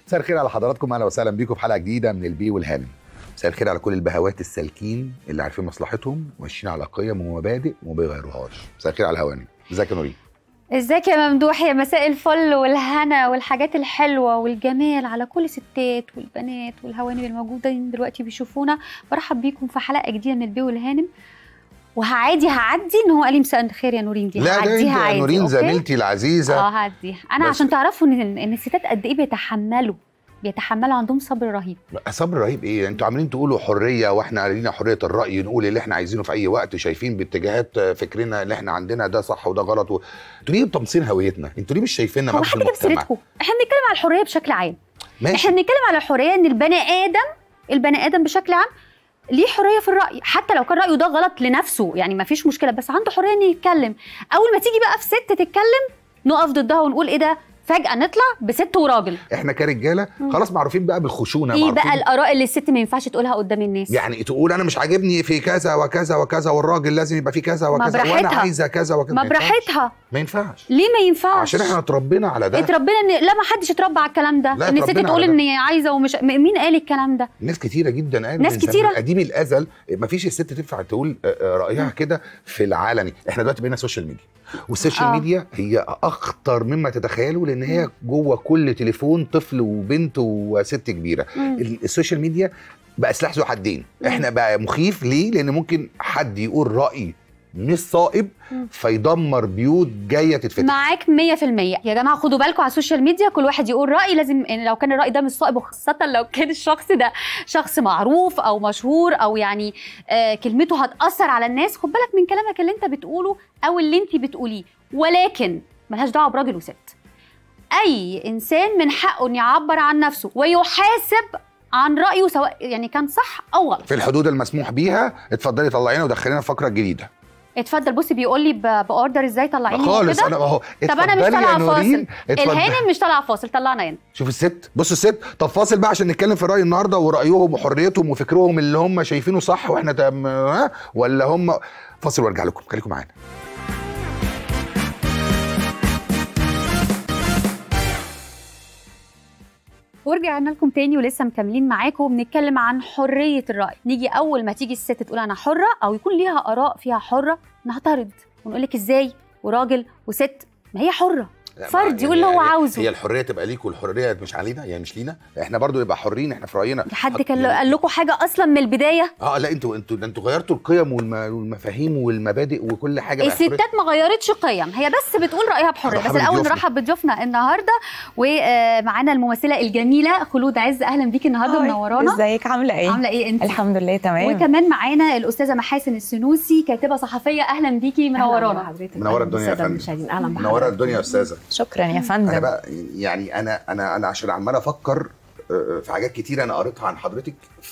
مساء الخير على حضراتكم اهلا وسهلا بيكم في حلقه جديده من البي والهانم مساء الخير على كل البهوات السالكين اللي عارفين مصلحتهم وماشيين على قيم ومبادئ وما بيغيروهاش مساء الخير على الهوانم ازيك يا نورين ازيك يا ممدوح يا مساء الفل والهنا والحاجات الحلوه والجمال على كل الستات والبنات والهوانم الموجودين دلوقتي بيشوفونا برحب بيكم في حلقه جديده من البي والهانم وهعادي هعدي ان هو قال لي مساء الخير يا نورين دي لا ده انت هعديها يا عادي نورين أوكي؟ زميلتي العزيزه اه هعديها انا بس- عشان تعرفوا ان ان الستات قد ايه بيتحملوا بيتحملوا عندهم صبر رهيب صبر رهيب ايه انتوا عاملين تقولوا حريه واحنا لينا حريه الراي نقول اللي احنا عايزينه في اي وقت شايفين باتجاهات فكرنا اللي احنا عندنا ده صح وده غلط و... انتوا ليه بتمصين هويتنا انتوا ليه مش شايفيننا هو معاكم في حد جاب المجتمع سيرتكم احنا بنتكلم على الحريه بشكل عام ماشي احنا بنتكلم على الحريه ان البني ادم البني ادم بشكل عام ليه حريه في الراي حتى لو كان رايه ده غلط لنفسه يعني ما فيش مشكله بس عنده حريه انه يتكلم اول ما تيجي بقى في ست تتكلم نقف ضدها ونقول ايه ده فجاه نطلع بست وراجل احنا كرجاله مم. خلاص معروفين بقى بالخشونه ايه معروفين بقى الاراء اللي الست ما ينفعش تقولها قدام الناس يعني تقول انا مش عاجبني في كذا وكذا وكذا والراجل لازم يبقى في كذا ما وكذا وانا براحتها. عايزه كذا وكذا ما ينفعش. براحتها ما ينفعش ليه ما ينفعش عشان احنا اتربينا على ده اتربينا ان لا ما حدش اتربى على الكلام ده لا، ان الست اتربينا تقول على ان هي عايزه ومش م- مين قال الكلام ده ناس كتيره جدا قالت ناس من زمان كتيرة. قديم الازل ما فيش الست تنفع تقول آه، آه، رايها كده في العلني احنا دلوقتي بقينا سوشيال ميديا والسوشيال آه. ميديا هي اخطر مما تتخيلوا لان هي جوه كل تليفون طفل وبنت وست كبيره مم. ال- السوشيال ميديا بقى سلاح ذو حدين مم. احنا بقى مخيف ليه لان ممكن حد يقول راي مش صائب مم. فيدمر بيوت جايه تتفتح معاك 100% يا جماعه خدوا بالكم على السوشيال ميديا كل واحد يقول راي لازم إن لو كان الراي ده مش صائب وخاصه لو كان الشخص ده شخص معروف او مشهور او يعني آه كلمته هتاثر على الناس خد بالك من كلامك اللي انت بتقوله او اللي انت بتقوليه ولكن ملهاش دعوه براجل وست اي انسان من حقه ان يعبر عن نفسه ويحاسب عن رايه سواء يعني كان صح او غلط في الحدود المسموح بيها اتفضلي طلعينا ودخلينا الفقره الجديده اتفضل بصي بيقول لي ب- باوردر ازاي طلعيني خالص كده انا اهو طب انا مش اتفضلي يا طالعه نورين، فاصل اتفضلي. الهانم مش طالعه فاصل طلعنا هنا شوف الست بص الست طب فاصل بقى عشان نتكلم في الراي النهارده ورايهم وحريتهم وفكرهم اللي هم شايفينه صح واحنا تم ها ولا هم فاصل وارجع لكم خليكم معانا ورجعنا لكم تاني ولسه مكملين معاكم وبنتكلم عن حريه الراي نيجي اول ما تيجي الست تقول انا حره او يكون ليها اراء فيها حره نعترض ونقول لك ازاي وراجل وست ما هي حره فرد يقول اللي هو عاوزه. هي الحريه تبقى ليك والحريه مش علينا يعني مش لينا احنا برضو نبقى حرين احنا في راينا حد كان يعني- قال لكم حاجه اصلا من البدايه اه لا انتوا انتوا ده انتوا غيرتوا القيم والم- والمفاهيم والمبادئ وكل حاجه بقى حرية. الستات ما غيرتش قيم هي بس بتقول رايها بحريه مرحبا بس الاول بضيوفنا. نرحب بضيوفنا النهارده ومعانا الممثله الجميله خلود عز اهلا بيكي النهارده هاي، منورانا ازيك عامله ايه عامله ايه انت الحمد لله تمام وكمان معانا الاستاذه محاسن السنوسي كاتبه صحفيه اهلا بيكي منورانا منورة الدنيا يا فندم. اهلا منوره الدنيا يا استاذه شكرا يا انا فندم بقى يعني انا انا انا عشان عمال افكر آه، في حاجات كتير انا قريتها عن حضرتك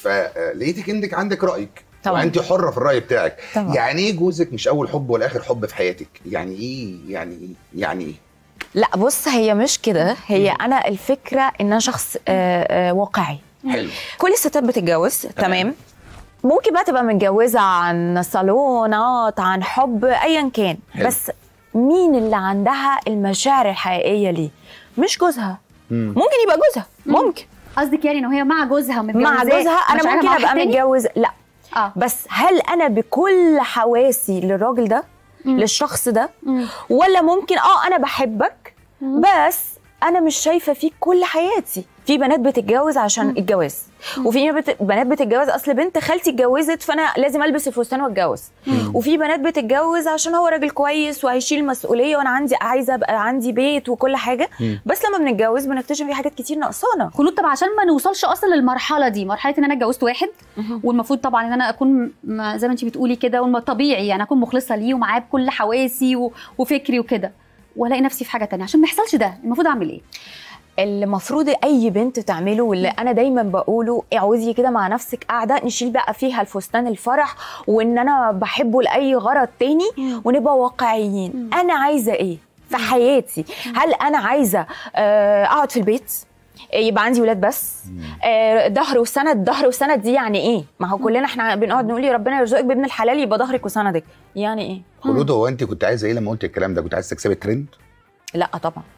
فلقيتك انك عندك رايك طبعاً. وانت حره في الراي بتاعك طبعا يعني ايه جوزك مش اول حب ولا اخر حب في حياتك يعني ايه يعني ايه يعني ايه لا بص هي مش كده هي انا الفكره ان انا شخص آه، آه، واقعي حلو كل الستات بتتجوز تمام ممكن بقى تبقى متجوزه عن صالونات عن حب ايا كان حلو. بس مين اللي عندها المشاعر الحقيقيه ليه مش جوزها مم. ممكن يبقى جوزها ممكن قصدك يعني ان هي مع جوزها متجوزاه مع جوزها انا مشاعرها ممكن مع ابقى واحد تاني؟ متجوز لا اه بس هل انا بكل حواسي للراجل ده مم. للشخص ده مم. ولا ممكن اه انا بحبك مم. بس انا مش شايفه فيك كل حياتي في بنات بتتجوز عشان مم. الجواز وفي بت- بنات بتتجوز اصل بنت خالتي اتجوزت فانا لازم البس الفستان واتجوز مم. وفي بنات بتتجوز عشان هو راجل كويس وهيشيل مسؤوليه وانا عندي عايزه ابقى عندي بيت وكل حاجه مم. بس لما بنتجوز بنكتشف في حاجات كتير ناقصانا خلود طب عشان ما نوصلش اصلا للمرحله دي مرحله ان انا اتجوزت واحد والمفروض طبعا ان انا اكون م- زي ما انت بتقولي كده والم- طبيعي يعني اكون مخلصه ليه ومعاه بكل حواسي و- وفكري وكده والاقي نفسي في حاجه تانية عشان ما يحصلش ده المفروض اعمل ايه اللي المفروض اي بنت تعمله واللي انا دايما بقوله اعوزي كده مع نفسك قاعده نشيل بقى فيها الفستان الفرح وان انا بحبه لاي غرض تاني ونبقى واقعيين مم. انا عايزه ايه في حياتي هل انا عايزه آه، اقعد في البيت يبقى عندي ولاد بس آه، ظهر وسند ظهر وسند دي يعني ايه ما هو كلنا احنا بنقعد نقول يا ربنا يرزقك بابن الحلال يبقى ظهرك وسندك يعني ايه خلود هو انت كنت عايزه ايه لما قلت الكلام ده كنت عايزه تكسبي الترند لا طبعا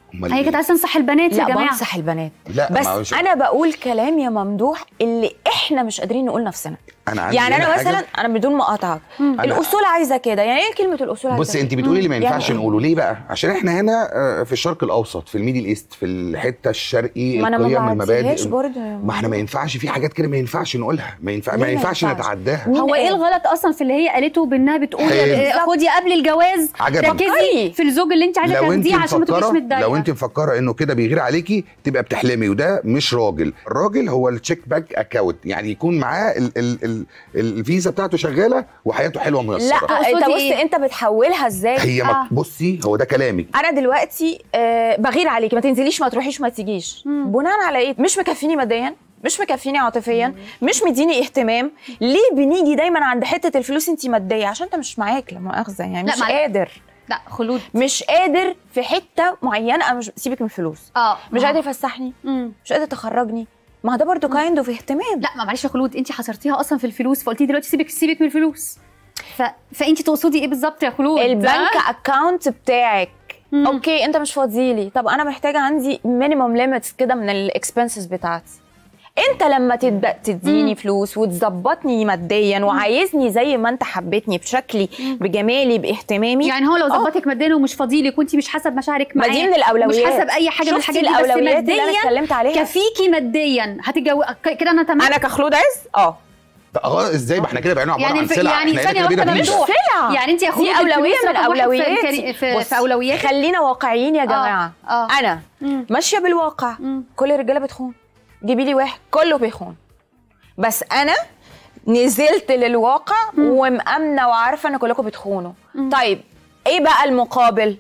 أمال هي إيه؟ كانت عايزه تنصح البنات يا لا جماعه بنصح البنات لا بس ما هوش- انا بقول كلام يا ممدوح اللي احنا مش قادرين نقول نفسنا انا عندي يعني هنا انا حاجة- مثلا انا بدون ما اقاطعك الاصول عايزه كده يعني ايه كلمه الاصول عايزه بص كده؟ انت بتقولي لي ما يعني ينفعش إيه؟ نقوله ليه بقى عشان احنا هنا آه، في الشرق الاوسط في الميدل ايست في الحته الشرقي ما انا ما القيم بعديهاش المبادئ برضه ما احنا ما ينفعش في حاجات كده ما ينفعش نقولها ما ينفع ليه ما ما ينفعش ينفعش؟ نتعداها مين هو ايه قال؟ الغلط اصلا في اللي هي قالته بانها بتقول حلو. آه، خدي قبل الجواز عجبني. ركزي فكري. في الزوج اللي انت عايزه لو انت تاخديه عشان ما تبقيش مفكره متضايقه لو انت مفكره انه كده بيغير عليكي تبقى بتحلمي وده مش راجل الراجل هو التشيك باك اكاونت يعني يكون معاه ال ال ال الفيزا بتاعته شغاله وحياته حلوه ميسره لا تقصدي انت بص إيه؟ انت بتحولها ازاي هي ما آه. بصي هو ده كلامك انا دلوقتي آه بغير عليكي ما تنزليش ما تروحيش ما تيجيش مم. بناء على ايه مش مكفيني ماديا مش مكفيني عاطفيا مش مديني اهتمام ليه بنيجي دايما عند حته الفلوس انت ماديه عشان انت مش معاك لا مؤاخذه يعني لا، مش معاك. قادر لا خلود مش قادر في حته معينه أنا مش سيبك من الفلوس اه مش آه. قادر يفسحني مم. مش قادر تخرجني ما ده برضو كايند اوف اهتمام لا ما معلش يا خلود انت حصرتيها اصلا في الفلوس فقلتي دلوقتي سيبك سيبك من الفلوس ف... فانت تقصدي ايه بالظبط يا خلود البنك اكاونت بتاعك مم. اوكي انت مش فاضيلي طب انا محتاجه عندي مينيمم ليميتس كده من الاكسبنسز بتاعتي انت لما تبدا تديني مم. فلوس وتظبطني ماديا وعايزني زي ما انت حبيتني بشكلي بجمالي باهتمامي يعني هو لو آه. ظبطك ماديا ومش فاضيلك وانت مش حسب مشاعرك ما معاه دي من الاولويات مش حسب اي حاجه من شفتي الحاجات دي بس الاولويات اللي انا ماديا اتكلمت عليها كفيكي ماديا هتتجوز كده انا تمام انا كخلود عز اه اه ازاي ما احنا كده بقينا عباره يعني عن الف... سلع يعني احنا ثانيه كده واحده بينا فيزا. ممدوح سلع. يعني انت يا خلود دي اولويه الفلوس من رقم واحد في- اولوياتي في, بص، في اولوياتك خلينا واقعيين يا جماعه آه. انا مم. ماشيه بالواقع مم. كل الرجاله بتخون جيبي لي واحد كله بيخون بس انا نزلت للواقع ومأمنه وعارفه ان كلكم بتخونوا طيب ايه بقى المقابل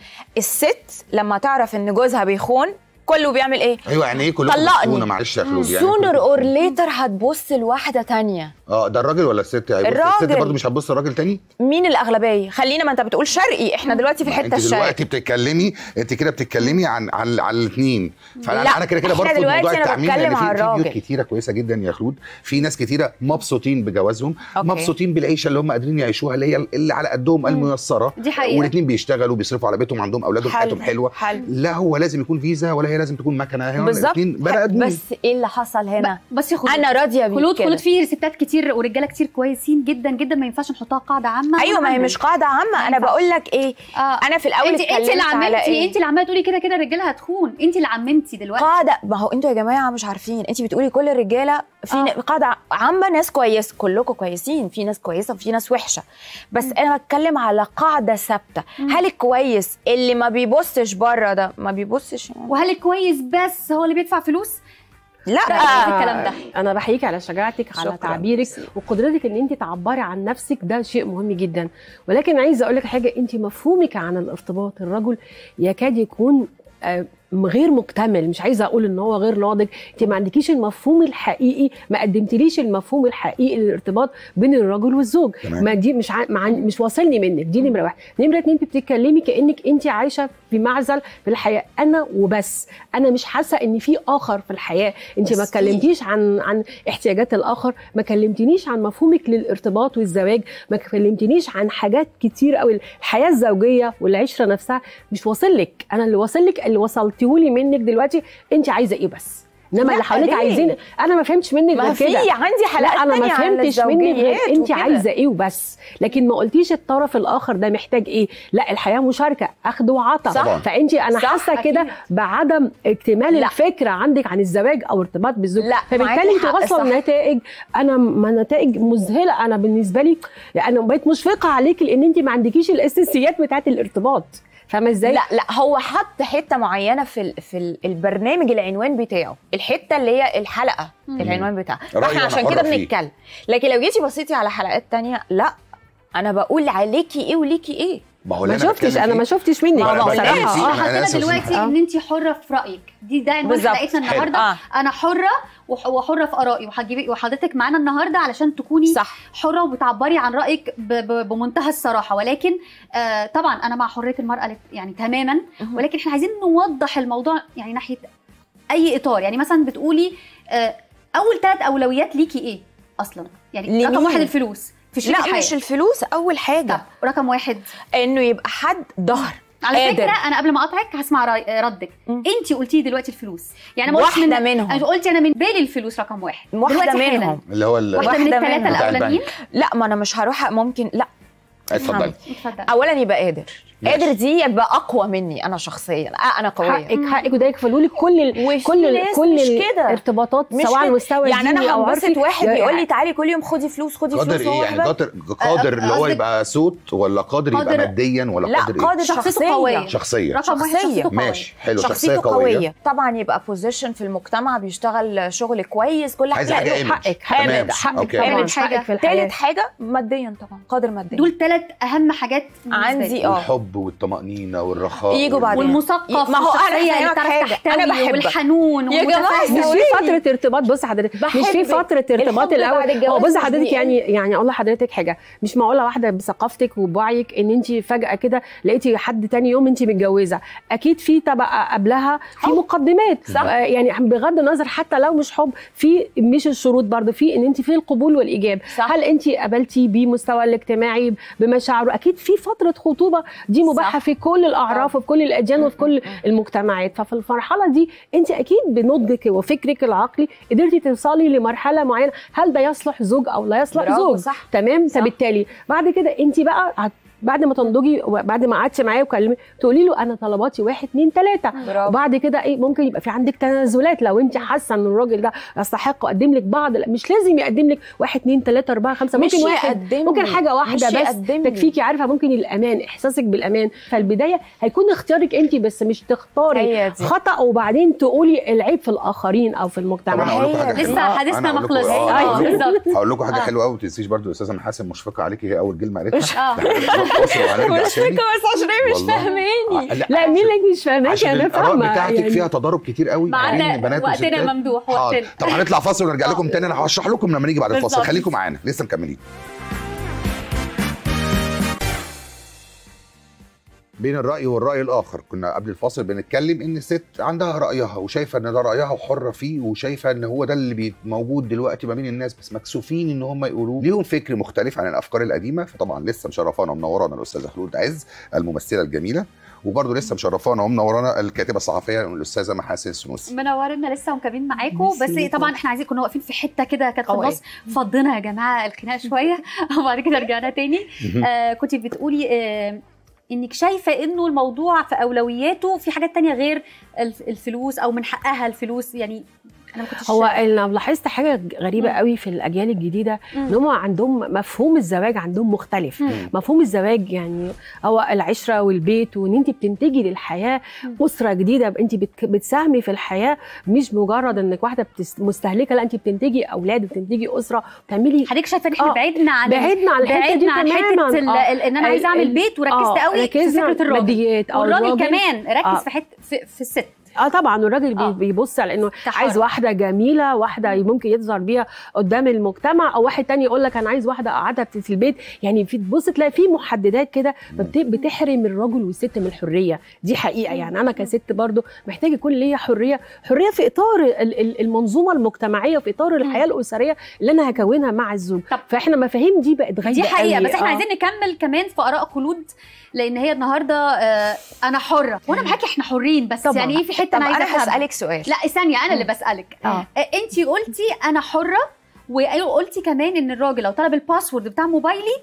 الست لما تعرف ان جوزها بيخون كله بيعمل ايه ايوه يعني ايه كلكم طلقني. بتخونوا معلش يا خلود يعني سونر كلكم- اور ليتر هتبص لواحده تانية اه ده الراجل ولا الست هيبص الست الراجل. برضه مش هتبص الراجل تاني مين الاغلبيه خلينا ما انت بتقول شرقي احنا دلوقتي في ما الحته انت الشرقي دلوقتي بتتكلمي انت كده بتتكلمي عن عن على الاثنين فانا لا، انا كده كده احنا برفض دلوقتي موضوع أنا التعميم بتكلم لان في على في بيوت الراجل. كتيره كويسه جدا يا خلود في ناس كتيره مبسوطين بجوازهم أوكي. مبسوطين بالعيشه اللي هم قادرين يعيشوها اللي هي اللي على قدهم الميسره دي حقيقة. والاثنين بيشتغلوا بيصرفوا على بيتهم عندهم اولادهم حلو، حياتهم حلوه حلو. لا هو لازم يكون فيزا ولا هي لازم تكون مكنه هي بالظبط الاثنين بني ادمين بس ايه اللي حصل هنا بس يا خلود انا راضيه بيك خلود كده. خلود في ستات كتير ورجاله كتير كويسين جدا جدا ما ينفعش نحطها قاعده عامه ايوه ما هي ونعمم. مش قاعده عامه انا ينفعش. بقول لك ايه اه انا في الاول انت انت اللي اتكلمت على عممتي ايه انت اللي عماله تقولي كده كده الرجاله هتخون انت اللي عممتي دلوقتي قاعده ما هو انتوا يا جماعه مش عارفين انت بتقولي كل الرجاله في آه. ن- قاعده عامه ناس كويس كلكم كويسين في ناس كويسه وفي ناس وحشه بس انا بتكلم على قاعده ثابته هل الكويس اللي ما بيبصش بره ده ما بيبصش يعني؟ وهل الكويس بس هو اللي بيدفع فلوس لا ده إيه الكلام ده؟ انا بحييك على شجاعتك على شكراً. تعبيرك وقدرتك ان انت تعبري عن نفسك ده شيء مهم جدا ولكن عايزه اقول لك حاجه انت مفهومك عن الارتباط الرجل يكاد يكون آه، غير مكتمل مش عايزه اقول ان هو غير ناضج انت ما عندكيش المفهوم الحقيقي ما قدمتليش المفهوم الحقيقي للارتباط بين الرجل والزوج تمام. ما دي مش ع... مع... مش واصلني منك دي نمره واحد نمره اتنين انت بتتكلمي كانك انت عايشه في معزل في الحياه انا وبس انا مش حاسه ان في اخر في الحياه انت بس ما في. اتكلمتيش عن عن احتياجات الاخر ما كلمتنيش عن مفهومك للارتباط والزواج ما كلمتنيش عن حاجات كتير قوي الحياه الزوجيه والعشره نفسها مش واصل لك انا اللي واصل لك اللي وصلتيهولي منك دلوقتي انت عايزه ايه بس انما لا، اللي حواليك ليه؟ عايزين انا ما فهمتش منك ما غير في كده عندي حلقات لا انا ما تانية عن فهمتش منك غير الزوجيات انت وكده. عايزه ايه وبس لكن ما قلتيش الطرف الاخر ده محتاج ايه لا الحياه مشاركه اخذ وعطاء صح. فانت انا صح، حاسه كده أكيد. بعدم اكتمال لا. الفكره عندك عن الزواج او ارتباط بالزوج لا، فبالتالي معاكي انت حق، واصله صح. لنتائج انا ما نتائج مذهله انا بالنسبه لي يعني انا بقيت مشفقه عليكي لان انت ما عندكيش الاساسيات بتاعت الارتباط فاهمه ازاي لا لا هو حط حته معينه في ال في ال البرنامج العنوان بتاعه الحته اللي هي الحلقه مم. العنوان بتاعها رأيي فاحنا أنا عشان حرة كده فيه. بنتكلم لكن لو جيتي بصيتي على حلقات تانية لا انا بقول عليكي ايه وليكي ايه ما هو ما اللي أنا شفتش بتكلم انا فيه- ما شفتش منك ما أنا بقولهاش. بتكلم فيه، احنا أنا حطينا آسف. دلوقتي آه. ان انت حره في رايك دي ده عنوان بالظبط. حلقتنا حلو. النهارده آه. انا حره وح- وحره في ارائي وهتجيبي وحضرتك معانا النهارده علشان تكوني صح حره وبتعبري عن رايك ب- ب- بمنتهى الصراحه ولكن آه طبعا انا مع حريه المراه لت- يعني تماما مهم. ولكن احنا عايزين نوضح الموضوع يعني ناحيه اي اطار يعني مثلا بتقولي آه اول ثلاث اولويات ليكي ايه اصلا يعني لمين؟ رقم واحد الفلوس في شريك لا الحياه مش الفلوس اول طب حاجه رقم واحد انه يبقى حد ظهر على قادر. فكره انا قبل ما اقطعك هسمع رأي- ردك مم. انت قلتي لي دلوقتي الفلوس يعني ما قلتش واحدة من منهم. أنت قلتي انا من بالي الفلوس رقم واحد واحده دلوقتي حالاً. منهم اللي هو ال- واحده من واحدة الثلاثه منهم. بتاع الاولانيين لا ما انا مش هروح ممكن لا اتفضلي اتفضل اولا يبقى قادر ماشي. قادر دي يبقى اقوى مني انا شخصيا آه انا قويه حقك حقك وده يكفلوا لك كل ال... وفي كل ال... ناس كل مش كده. الارتباطات مش سواء على كده. المستوى يعني الديني انا او هنبسط عرفي واحد يعني- بيقول لي تعالي كل يوم خدي فلوس خدي قادر فلوس ايه وهو يعني واحدة. قادر قادر اللي هو قصدك- يبقى صوت ولا قادر يبقى قادر- ماديا ولا لا قادر ايه قادر شخصيته شخصيه قوية. شخصيه رقم واحد شخصية. شخصيته قوية. ماشي حلو شخصيه شخصيته قويه, قوية طبعا يبقى بوزيشن في المجتمع بيشتغل شغل كويس كل عايزة حاجة حاجة له image. حقك تمام. حقك حقك أوكي. طبعا تالت حاجة. حقك في الحياه تالت حاجة ماديا طبعا قادر ماديا دول ثلاث اهم حاجات بالنسبة لي. عندي اه والحب والطمانينه والرخاء يجوا وال- بعدين. والمثقف ما هو أنا والشخصية اللي هفهمك بتعرف حاجة. تحتوي أنا بحبك. والحنون يا جماعة والمتفهم. مش ثواني. في فترة ارتباط بص حضرتك مش في بحبك. فترة ارتباط الحب الأول بعد الجواز هو بص مش حضرتك بيقل. يعني يعني أقول لحضرتك حاجة مش معقولة واحدة بثقافتك وبوعيك إن أنت فجأة كده لقيتي حد تاني يوم أنت متجوزة أكيد في طبقة قبلها في مقدمات صح. آه، يعني بغض النظر حتى لو مش حب في مش الشروط برضه في إن أنت في القبول والإيجاب صح. هل أنت قبلتي بمستوى الاجتماعي بمشاعره أكيد في فترة خطوبة دي مباحة صح. في كل الأعراف وفي كل الأديان وفي كل المجتمعات ففي المرحله دي انت اكيد بنضجك وفكرك العقلي قدرتي توصلي لمرحله معينه هل ده يصلح زوج او لا يصلح برافو، زوج صح. تمام صح. فبالتالي بعد كده انت بقى هت- بعد ما تنضجي وبعد ما قعدتي معاه وكلمي تقولي له انا طلباتي واحد اتنين تلاته برافو. وبعد كده ايه ممكن يبقى في عندك تنازلات لو انت حاسه ان الراجل ده يستحق يقدم لك بعض لا مش لازم يقدم لك واحد اتنين تلاته اربعه خمسه مش ممكن واحد يقدم ممكن لي. حاجه واحده مش بس يقدم لي. تكفيكي عارفه ممكن الامان احساسك بالامان فالبدايه هيكون اختيارك انت بس مش تختاري هي دي. خطا وبعدين تقولي العيب في الاخرين او في طب المجتمع انا هقول لكم هي حاجه لسه حلوة. حديثنا أنا ما هقول لكم- خلصش. آه، آه، هقول لكم- بالظبط. هقول لكم حاجه آه. حلوه قوي ما تنسيش برضو الاستاذه محاسن مشفقه عليكي هي اول كلمه قالتها اه إحنا هنروح فاصل وهنرجع مش تاني. فكرة بس عشان هي مش والله. فاهماني آه، لا مين اللي مش فاهماكي عشان انا الآراء فاهمه بتاعتك يعني. فيها تضارب كتير قوي معانا بين بنات وقتنا وستات. ممدوح حاضر. وقتنا طب هنطلع فاصل ونرجع لكم آه. تاني انا هشرح لكم لما نيجي بعد الفاصل بالظبط. خليكم معانا لسه مكملين بين الرأي والرأي الآخر كنا قبل الفاصل بنتكلم إن الست عندها رأيها وشايفة إن ده رأيها وحرة فيه وشايفة إن هو ده اللي بي- موجود دلوقتي ما بين الناس بس مكسوفين إن هم يقولوه ليهم فكر مختلف عن الأفكار القديمة فطبعا لسه مشرفانا ومنورانا الأستاذة خلود عز الممثلة الجميلة وبرضه لسه مشرفانا ومنورانا الكاتبة الصحفية الأستاذة محاسن السنوسي منورنا لسه ومكملين معاكم ميرسي بس ليكم. طبعا احنا عايزين كنا واقفين في حته كده كانت في قوية. النص فضينا يا جماعه الخناق شويه وبعد كده رجعنا تاني آه كنت بتقولي آه انك شايفه انه الموضوع في اولوياته في حاجات تانية غير الف- الفلوس او من حقها الفلوس يعني انا ما كنتش هو انا لاحظت حاجه غريبه مم. قوي في الاجيال الجديده مم. ان هم عندهم مفهوم الزواج عندهم مختلف مم. مفهوم الزواج يعني هو العشره والبيت وان انت بتنتجي للحياه مم. اسره جديده انت بت- بتساهمي في الحياه مش مجرد انك واحده بتس- مستهلكه لا انت بتنتجي اولاد وبتنتجي اسره بتعملي حضرتك شايفه ان احنا آه، بعدنا عن بعدنا عن الحته دي بعدنا عن حته تماما ال- آه. ال- ان انا ال- عايزه اعمل ال- بيت وركزت آه، قوي في ركزنا فكره الراجل ماديات آه، والراجل كمان ركز آه. في حته في, في الست اه طبعا الراجل آه. بي- بيبص على انه كحرة. عايز واحده جميله واحده ممكن يظهر بيها قدام المجتمع او واحد تاني يقول لك انا عايز واحده اقعدها في البيت يعني في تبص تلاقي في محددات كده فبت- بتحرم الرجل والست من الحريه دي حقيقه يعني انا كست برضو محتاج يكون ليا حريه حريه في اطار ال- ال- المنظومه المجتمعيه في اطار الحياه الاسريه اللي انا هكونها مع الزوج طب- فاحنا مفاهيم دي بقت غايبه دي حقيقه قوي. بس احنا آه. عايزين نكمل كمان في اراء خلود لان هي النهارده آه انا حره وانا معاكي احنا حرين بس طبعاً. يعني ايه في حته طب انا عايزه انا افهمها هسألك سؤال لا ثانيه انا اللي بسالك اه انت قلتي انا حره وقلتي كمان ان الراجل لو طلب الباسورد بتاع موبايلي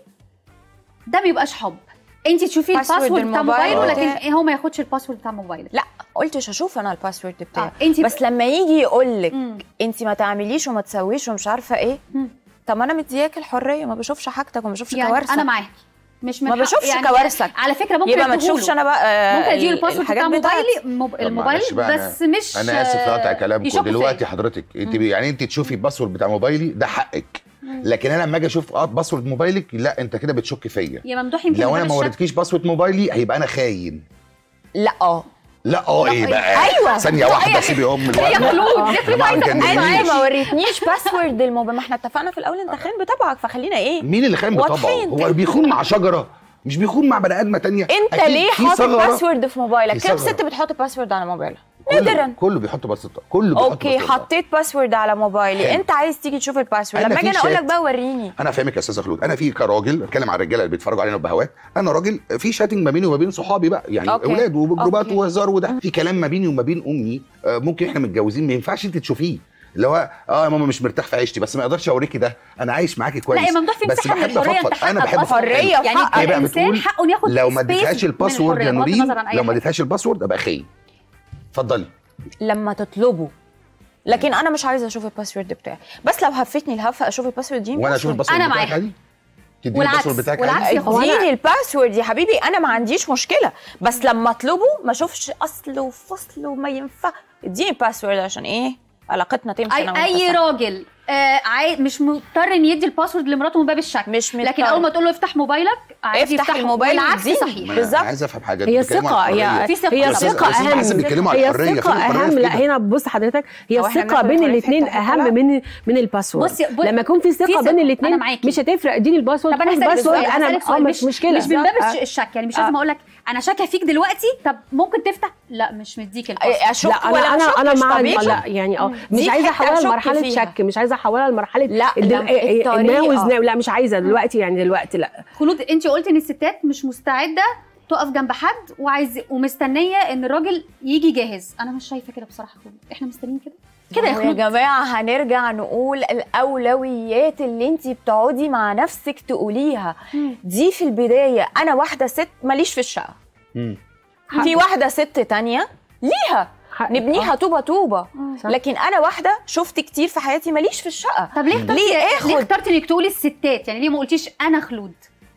ده ما يبقاش حب انت تشوفي باسورد الباسورد بتاع الموبايل موبايله لكن بتاعي. إيه هو ما ياخدش الباسورد بتاع موبايلك لا قلتش هشوف انا الباسورد بتاعي آه. انت بس لما يجي يقول لك مم. انت ما تعمليش وما تسويش ومش عارفه ايه مم. طب ما انا مدياك الحريه ما بشوفش حاجتك وما بشوفش يعني كوارثك انا معاكي مش من ما حق- بشوفش يعني كوارثك على فكره ممكن يبقى ما أديهوله. تشوفش انا بقى آه، ممكن اديله ال- الباسورد الحاجات بتاع بتاعتي. موبايلي موب- طب الموبايل معلش بقى أنا- بس مش انا اسف لقطع آه، كلامكم يشك دلوقتي فيا. حضرتك انت مم. يعني انت تشوفي الباسورد بتاع موبايلي ده حقك لكن انا لما اجي اشوف اه باسورد موبايلك لا انت كده بتشك فيا يا ممدوح يمكن لو ده انا مش ما شك. وريتكيش باسورد موبايلي هيبقى انا خاين لا اه لا اه لا، ايه إيه؟ بقى أيوة. ثانيه واحده سيبي ام يا الولد خلود يا خلود ما عايزه كان أقول جميل. معاكي. انا ما وريتنيش باسورد الموبايل ما احنا اتفقنا في الاول انت خاين بطبعك فخلينا ايه مين اللي خاين بطبعه واضحين. هو بيخون مع شجره مش بيخون مع بني ادمه تانية انت أكيد ليه في حاطط ثغرة. باسورد في موبايلك في كم ثغرة. ست بتحط باسورد على موبايلها نادراً. كله, كله بيحط باسورد كله بيحط اوكي باسورد. حطيت باسورد على موبايلي حلو. انت عايز تيجي تشوف الباسورد أنا لما في اجي انا اقول لك شات. بقى وريني انا فاهمك يا استاذه خلود انا في كراجل بتكلم على الرجاله اللي بيتفرجوا علينا بهوات انا راجل في شاتنج ما بيني وما بين صحابي بقى يعني أوكي. اولاد وجروبات أوكي. وهزار وده في كلام ما بيني وما بين امي آه، ممكن احنا متجوزين ما ينفعش انت تشوفيه اللي هو اه يا ماما مش مرتاح في عيشتي بس ما اقدرش اوريكي ده انا عايش معاكي كويس لا يا ممدوح في بس مساحه من بحب الحريه انت افضفض انا حقك بحب أصلاً. أفضفض. حرية يعني وحقك. هي بقى الانسان بتقول حقه إنه ياخد لو ما space اديتهاش من الباسورد الحرية، يا بغض نورين النظر عن أي لو ما حاجة. اديتهاش الباسورد ابقى خاين اتفضلي لما تطلبه لكن انا مش عايزه اشوف الباسورد بتاعي بس لو هفتني الهفه اشوف الباسورد دي وانا اشوف الباسورد أنا بتاعك معاك. عادي تديني والعكس، الباسورد بتاعك والعكس عادي يا أخويا. اديني الباسورد يا حبيبي انا ما عنديش مشكله بس لما اطلبه ما اشوفش اصل وفصل وما ينفع اديني الباسورد عشان ايه علاقتنا تمشي انا اي وأنت اي صح. راجل آه عاي... مش مضطر ان يدي الباسورد لمراته من باب الشك مش لكن مضطر. اول ما تقول له افتح موبايلك عادي افتح يفتحه. الموبايل والعكس واديني. صحيح ما أنا بالظبط. عايز افهم حاجه هي بتتكلموا ثقة عن هي الحرية. في ثقة هي طبعاً. ثقة أستاذ أهم حسن بيتكلموا عن هي الحرية، الثقة فين الحرية أهم في لا كده؟ هنا بص حضرتك هي هو إحنا الثقة بناخد بين الحرية في الاثنين حتة حتة أهم من من الباسورد بصي، بص- لما يكون في في ثقة ثقة. بين أنا الاثنين معاكي. مش هتفرق اديني الباسورد طب انا خد هسألك الباسورد سؤال انا هسألك اه سؤال مش مشكلة مش من باب آه. الش- الشك يعني مش آه. لازم اقول لك انا شاكه فيك دلوقتي طب ممكن تفتح لا مش مديك الباسورد اشك لا ولا انا انا انا مش مع طبيعي لا يعني اه دي مش عايزه حتة احولها أشك لمرحله فيها. شك مش عايزه احولها لمرحله لا، الدل- لا، إيه، الطريقة. ناوز ناوي لا مش عايزه دلوقتي يعني دلوقتي لا خلود انت قلت ان الستات مش مستعده تقف جنب حد وعايز ومستنيه ان الراجل يجي جاهز انا مش شايفه كده بصراحه خلود احنا مستنيين كده كده يا يا خلود جماعه هنرجع نقول الاولويات اللي انت بتقعدي مع نفسك تقوليها دي في البدايه انا واحده ست ماليش في الشقه مم. في واحده ست تانية ليها حقك. نبنيها طوبه طوبه صح. لكن انا واحده شفت كتير في حياتي ماليش في الشقه طب ليه اخترتي ليه ليه اخد اخترتي انك تقولي الستات يعني ليه ما قلتيش انا خلود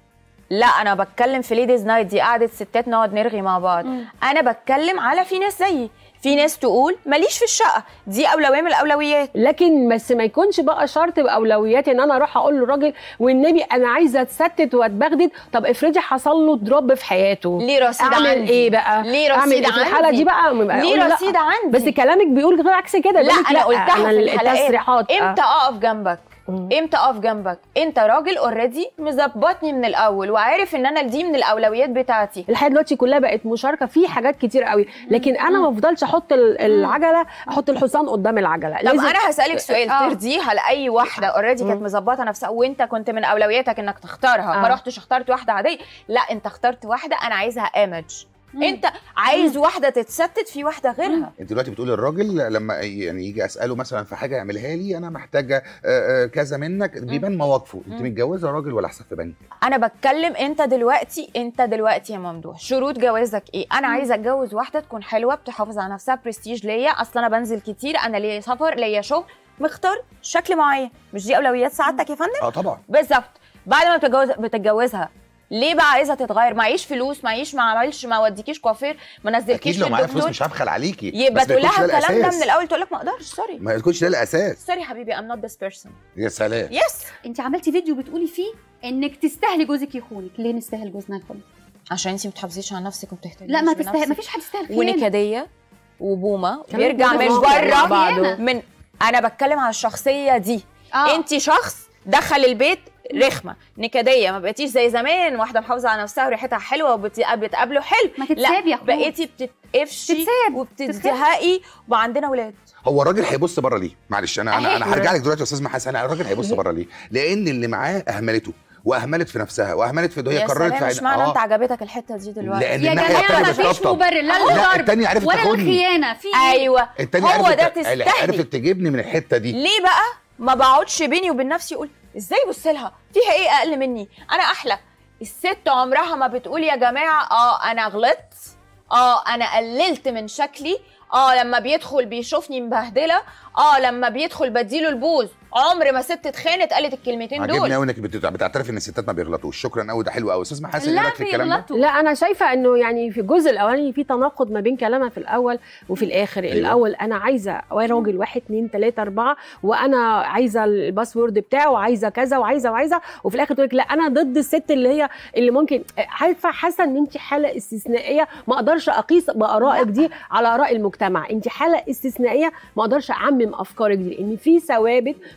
لا انا بتكلم في ليديز نايت دي قعده ستات نقعد نرغي مع بعض مم. انا بتكلم على في ناس زيي في ناس تقول ماليش في الشقه دي اولويه من الاولويات لكن بس ما يكونش بقى شرط باولوياتي ان انا اروح اقول للراجل والنبي انا عايزه اتستت واتبغدد طب افرضي حصل له دروب في حياته ليه رصيد اعمل عندي ايه بقى ليه اعمل رصيد ايه في الحاله عندي دي بقى أقول ليه لا. رصيد عندي بس كلامك بيقول غير عكس كده لا بيقولك انا قلتها أنا في الحلقات التصريحات آه. امتى اقف جنبك مم. امتى اقف جنبك انت راجل اوريدي مظبطني من الاول وعارف ان انا دي من الاولويات بتاعتي الحياه دلوقتي كلها بقت مشاركه في حاجات كتير قوي لكن انا ما افضلش احط ال- العجله احط الحصان قدام العجله طب انا هسالك سؤال آه. ترضيها لاي واحده اوريدي كانت مم. مظبطه نفسها وانت كنت من اولوياتك انك تختارها ما آه. رحتش اخترت واحده عاديه لا انت اخترت واحده انا عايزها ايمج مم. انت عايز واحده تتستت في واحده غيرها انت دلوقتي بتقولي الراجل لما يعني يجي اساله مثلا في حاجه يعملها لي انا محتاجه آه، آه، كذا منك بيبان مواقفه انت مم. متجوزه راجل ولا حساب في بنك انا بتكلم انت دلوقتي انت دلوقتي يا ممدوح شروط جوازك ايه انا عايزه اتجوز واحده تكون حلوه بتحافظ على نفسها برستيج ليا اصل انا بنزل كتير انا ليا سفر ليا شغل مختار شكل معين مش دي اولويات سعادتك يا فندم اه طبعا بالظبط بعد ما بتتجوز بتتجوزها ليه بقى عايزه تتغير معيش فلوس معيش ما عملش ما وديكيش كوافير ما نزلكيش اكيد لو معايا فلوس للدكتور مش هبخل عليكي يبقى بس ما تقول لها يكونش ده الكلام ده الأساس. من الاول تقول لك ما اقدرش سوري ما يكونش ده الاساس سوري حبيبي I'm not this person يا سلام يس انت عملتي فيديو بتقولي فيه انك تستاهلي جوزك يخونك ليه نستاهل جوزنا يخونك عشان انت ما بتحافظيش على نفسك وبتهتميش لا ما بنفسك. تستاهل ما فيش حد يستاهل خيانة. ونكديه وبومه كلام بيرجع كله من مع بره بعضه. من انا بتكلم على الشخصيه دي اه انت شخص دخل البيت رخمه نكديه ما بقيتيش زي زمان واحده محافظه على نفسها وريحتها حلوه وبتقابله حلو ما تتساب يا اخويا بقيتي بتتقفشي تتساب. وبتزهقي وعندنا ولاد هو الراجل هيبص بره ليه؟ معلش انا انا أهي. انا هرجع لك دلوقتي يا استاذ محسن الراجل هيبص بره ليه؟ لان اللي معاه اهملته واهملت في نفسها واهملت في هي يا قررت سلام في مش معنى آه. انت عجبتك الحته دي دلوقتي لان يا الناحيه جماعه الثانيه ما فيش بتطبطب مبرر لا لا للضرب التانية عرفت ولا تاخدني للخيانه في إيه؟ ايوه التانية هو عرفت ده تستهلي. تستهلي عرفت تجيبني من الحته دي ليه بقى ما بقعدش بيني وبين نفسي اقول ازاي بص لها فيها ايه اقل مني انا احلى الست عمرها ما بتقول يا جماعه اه انا غلطت اه انا قللت من شكلي اه لما بيدخل بيشوفني مبهدله اه لما بيدخل بديله البوز عمر ما ست اتخانت قالت الكلمتين عجبني دول قوي انك بت- بتعترف ان الستات ما بيغلطوش شكرا قوي ده حلو قوي استاذ محسن ايه لا رايك في الكلام ده؟ بيغلطوا لا انا شايفه انه يعني في الجزء الاولاني في تناقض ما بين كلامها في الاول وفي الاخر أيوة. أيوة. الاول انا عايزه راجل واحد اتنين تلاته اربعه وانا عايزه الباسورد بتاعه وعايزه كذا وعايزه وعايزه وفي الاخر تقول لك لا انا ضد الست اللي هي اللي ممكن عارفه حاسه ان انت حاله استثنائيه ما اقدرش اقيس بارائك دي على اراء المجتمع انت حاله استثنائيه ما اقدرش اعمم افكارك دي لان في ثوابت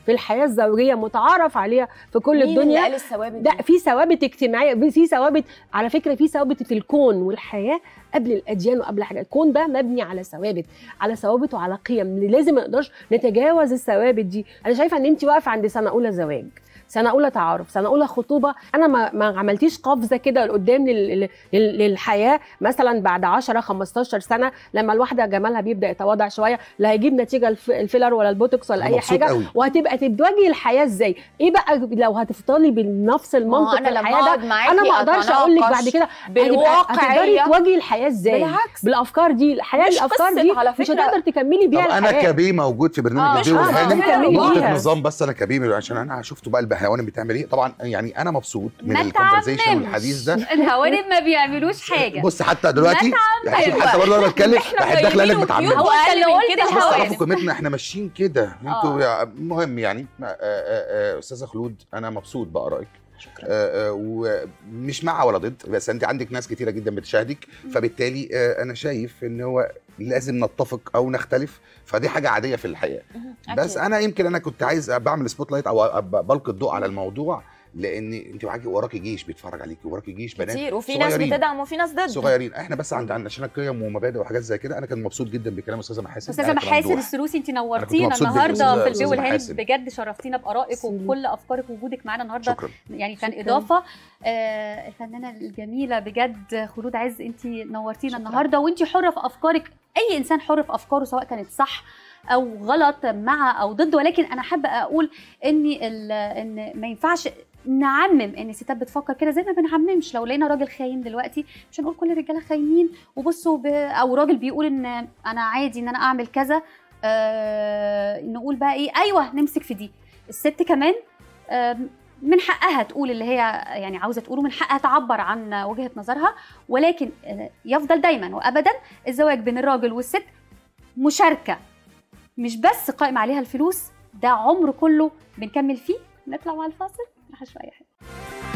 في الحياه الزوجيه متعارف عليها في كل مين اللي الدنيا قال الثوابت ده دي؟ في ثوابت اجتماعيه في ثوابت على فكره في ثوابت في الكون والحياه قبل الاديان وقبل حاجه الكون ده مبني على ثوابت على ثوابت وعلى قيم لازم ما نقدرش نتجاوز الثوابت دي انا شايفه ان انت واقفه عند سنه اولى زواج سنه اولى تعارف سنه اولى خطوبه انا ما, ما عملتيش قفزه كده لقدام لل- لل- للحياه مثلا بعد 10 15 سنه لما الواحده جمالها بيبدا يتواضع شويه لا هيجيب نتيجه الف- الفيلر ولا البوتوكس ولا أنا اي مبسوط حاجه قوي. وهتبقى تواجهي الحياه ازاي ايه بقى لو هتفضلي بنفس ما هو المنطق انا لما الحياه اقعد ده معاكي انا ما اقدرش اقول لك بعد كده هتبقى- هتقدري بالواقعيه تواجهي الحياه ازاي بالعكس. بالافكار دي الحياه مش الافكار قصة دي على مش فكرة. هتقدر تكملي طب بيها انا الحياه كبيه موجود في برنامج آه، البيه مش والهانم هتقدري تكملي نقطه بيها. نظام بس انا كبيه عشان انا شفت بقى البهوانم بتعمل ايه طبعا يعني انا مبسوط من ما الكونفرزيشن تعممش. والحديث ده الهوانم ما بيعملوش حاجه بص حتى دلوقتي ما شوف تعممش. حتى برضه انا بتكلم إحنا بحب داخل قال لك طيبين بتعمم وكيوت هو وأقل اللي من قلت كده بص الهوانم. الهوانم. تعرفوا قيمتنا احنا ماشيين كده انتوا يا- مهم يعني آه، آه، آه، استاذه خلود انا مبسوط بارائك آه، آه، ومش مع ولا ضد بس انت عندك ناس كتيره جدا بتشاهدك فبالتالي آه، انا شايف ان هو لازم نتفق او نختلف فدي حاجه عاديه في الحياه بس أكيد. انا يمكن انا كنت عايز بعمل سبوت لايت او أب- بلقي الضوء على الموضوع لان انت معاكي وراكي جيش بيتفرج عليكي وراكي جيش بنات كتير وفي ناس صغيرين. بتدعم وفي ناس ضد صغيرين احنا بس عند عند عشان قيم ومبادئ وحاجات زي كده انا كان مبسوط جدا بكلام استاذه محاسن استاذه أنا كمان محاسن دوح. السروسي انت أنا نورتينا كنت مبسوط النهارده جداً في أستاذة البي والهانم محاسن. بجد شرفتينا بارائك ميرسي. وبكل افكارك ووجودك معانا النهارده شكرا يعني كان شكراً. اضافه آه الفنانه الجميله بجد خلود عز انت نورتينا شكراً. النهارده وانت حره في افكارك اي انسان حر في افكاره سواء كانت صح او غلط مع او ضد ولكن انا حابه اقول ان ال- ان ما ينفعش نعمم ان الستات بتفكر كده زي ما بنعممش لو لقينا راجل خاين دلوقتي مش هنقول كل الرجاله خاينين وبصوا ب... او راجل بيقول ان انا عادي ان انا اعمل كذا آه نقول بقى ايه ايوه نمسك في دي الست كمان آه من حقها تقول اللي هي يعني عاوزه تقوله من حقها تعبر عن وجهه نظرها ولكن آه، يفضل دايما وابدا الزواج بين الراجل والست مشاركه مش بس قائم عليها الفلوس ده عمر كله بنكمل فيه نطلع مع الفاصل نروح نشوف اي حاجه